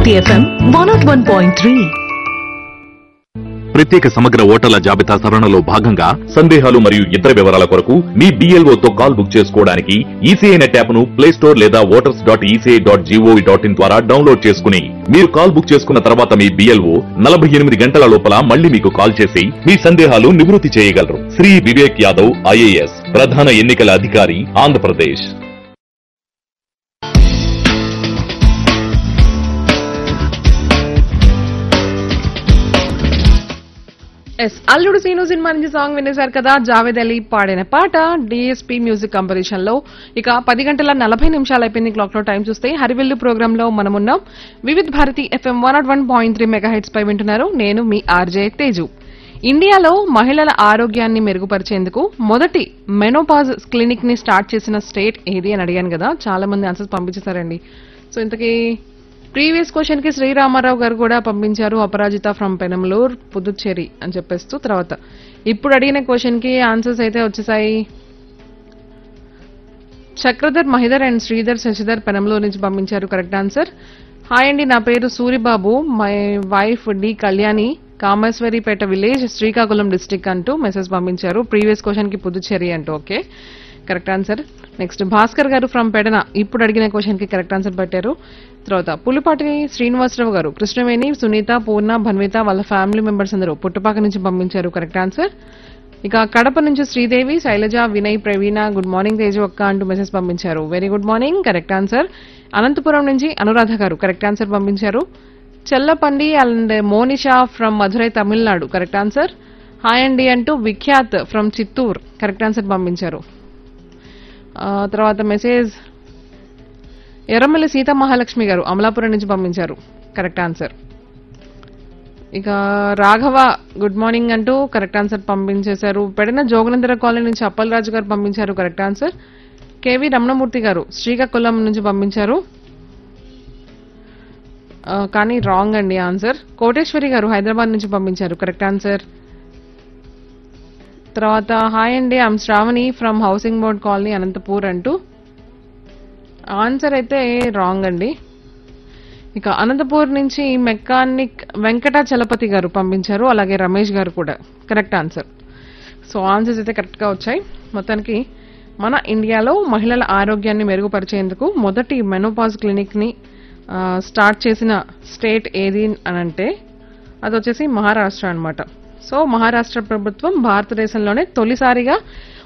Bharati FM one naught one point three ప్రత్యేక సమగ్ర ఓటర్ల జాబితా సవరణలో భాగంగా సందేహాలు మరియు ఇతర వివరాల కొరకు మీ BLO తో కాల్ బుక్ చేసుకోవడానికి ఈసీఐ నెట్ యాప్ ను ప్లే స్టోర్ లేదా voters dot ECI dot GOV dot in ద్వారా డౌన్లోడ్ చేసుకుని మీరు కాల్ బుక్ చేసుకున్న తర్వాత మీ బిఎల్ఓ నలభై ఎనిమిది గంటల లోపల మళ్ళీ మీకు కాల్ చేసి మీ సందేహాలు నివృత్తి చేయగలరు శ్రీ వివేక్ యాదవ్ ఐఏఎస్ ప్రధాన ఎన్నికల అధికారి ఆంధ్రప్రదేశ్ ఎస్ అల్లుడు సీను సినిమా నుంచి సాంగ్ వినేశారు కదా జావేద్ అలీ పాడిన పాట డిఎస్పీ మ్యూజిక్ కంపోజిషన్ లో ఇక పది గంటల నలభై నిమిషాలు అయిపోయింది క్లాక్ లో టైం చూస్తే హరివిల్లు ప్రోగ్రామ్ లో మనమున్నాం Vividh Bharati FM one naught one point three megahertz పై వింటున్నారు నేను మీ ఆర్జే తేజు ఇండియాలో మహిళల ఆరోగ్యాన్ని మెరుగుపరిచేందుకు మొదటి మెనోపాజ్ క్లినిక్ ని స్టార్ట్ చేసిన స్టేట్ ఏది అని అడిగాను కదా చాలా మంది ఆన్సర్స్ పంపించేశారండి సో ఇంతకీ ప్రీవియస్ క్వశ్చన్ కి శ్రీరామారావు గారు కూడా పంపించారు అపరాజిత ఫ్రమ్ పెనమలూర్ పుదుచ్చేరి అని చెప్పేస్తూ తర్వాత ఇప్పుడు అడిగిన క్వశ్చన్ కి ఆన్సర్స్ అయితే వచ్చేసాయి చక్రధర్ మహిధర్ అండ్ శ్రీధర్ శశిధర్ పెనంలో నుంచి పంపించారు కరెక్ట్ ఆన్సర్ హాయ్ అండి నా పేరు Suribabu my wife D Kalyani Kameswaripeta village Srikakulam district అంటూ మెసేజ్ పంపించారు ప్రీవియస్ క్వశ్చన్ కి పుదుచ్చేరి అంటూ okay correct answer next Bhaskar garu from Pedana ఇప్పుడు అడిగిన క్వశ్చన్ కి కరెక్ట్ ఆన్సర్ పెట్టారు తర్వాత పులిపాటి శ్రీనివాసరావు గారు కృష్ణవేణి సునీత పూర్ణ భన్విత వాళ్ళ ఫ్యామిలీ మెంబర్స్ అందరూ పుట్టుపాక నుంచి పంపించారు కరెక్ట్ ఆన్సర్ ఇక కడప నుంచి శ్రీదేవి శైలజ వినయ్ ప్రవీణ గుడ్ మార్నింగ్ తేజు అక్క అంటూ మెసేజ్ పంపించారు very good morning correct answer Anantapuram నుంచి అనురాధ గారు కరెక్ట్ ఆన్సర్ పంపించారు చెల్లపండి and Monisha from Madurai Tamil Nadu correct answer hi అండి అంటూ Vikhyat from Chittoor correct answer పంపించారు ఆ, తర్వాత మెసేజ్ ఎర్రమల్లి సీతా మహాలక్ష్మి గారు అమలాపురం నుంచి పంపించారు కరెక్ట్ ఆన్సర్ ఇక రాఘవ గుడ్ మార్నింగ్ అంటూ కరెక్ట్ ఆన్సర్ పంపించేశారు పెడిన జోగనందర కాలనీ నుంచి అప్పలరాజు గారు పంపించారు కరెక్ట్ ఆన్సర్ కేవి రమణమూర్తి గారు శ్రీకాకుళం నుంచి పంపించారు ఆ, కానీ రాంగ్ అండి ఆన్సర్ కోటేశ్వరి గారు హైదరాబాద్ నుంచి పంపించారు కరెక్ట్ ఆన్సర్ తర్వాత హాయ్ అండి I'm Shravani from housing board colony Anantapur అంటూ ఆన్సర్ అయితే రాంగ్ అండి ఇక అనంతపూర్ నుంచి మెకానిక్ వెంకట చలపతి గారు పంపించారు అలాగే రమేష్ గారు కూడా కరెక్ట్ ఆన్సర్ సో ఆన్సర్స్ అయితే కరెక్ట్గా వచ్చాయి మొత్తానికి మన ఇండియాలో మహిళల ఆరోగ్యాన్ని మెరుగుపరిచేందుకు మొదటి మెనోపాజ్ క్లినిక్ని ఆ, స్టార్ట్ చేసిన స్టేట్ ఏది అని అంటే అది వచ్చేసి మహారాష్ట్ర అన్నమాట సో మహారాష్ట్ర ప్రభుత్వం భారతదేశంలోనే తొలిసారిగా